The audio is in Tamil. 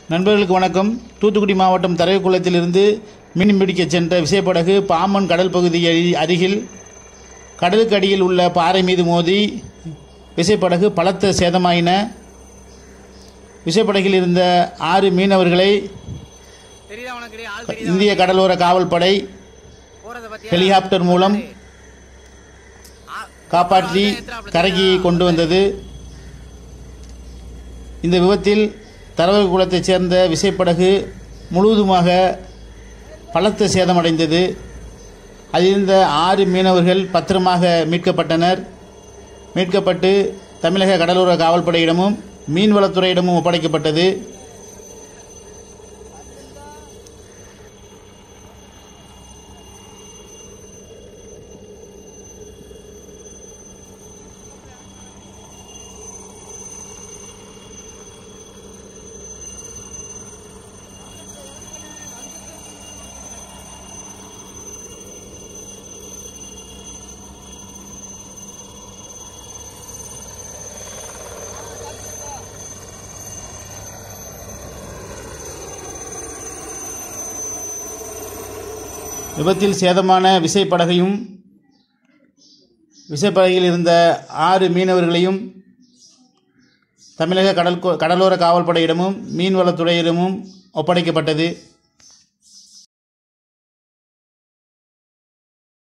நண்பர்களுக்கு வணக்கம் தூத்துக்குடி மாவட்டம் தரைக்குளத்திலிருந்து மீன் பிடிக்கச் சென்ற விசைப்படகு பாம்பன் கடல் பகுதி அருகி- அருகில் கடலுக்கு அடியில் உள்ள பாறை மீது மோதி விசைப்படகு பலத்த சேதமாயின விசைப்படகில் இருந்த ஆறு மீனவர்களை தெரியுதா உனக்கு டேய், ஆள் தெரியுதா இந்திய கடலோர காவல்படை போறத பத்தியா ஹெலிகாப்டர் மூலம் ஆ- காப்பாற்றி கரைக்கு கொண்டு வந்தது இந்த விபத்தில் தரவர் குளத்தைச் சேர்ந்த விசைப்படகு முழுவதுமாக பலத்த சேதமடைந்தது அதிலிருந்த ஆறு மீனவர்கள் பத்திரமாக மீட்கப்பட்டனர் மீட்கப்பட்டு தமிழக கடலோர காவல்படையிடமும் மீன்வளத்துறையிடமும் ஒப்படைக்கப்பட்டது விபத்தில் சேதமான விசைப்படகையும் விசைப்படகில் இருந்த ஆறு மீனவர்களையும் தமிழக கடல் கடலோர காவல்படையிடமும் மீன்வளத்துறையிடமும் ஒப்படைக்கப்பட்டது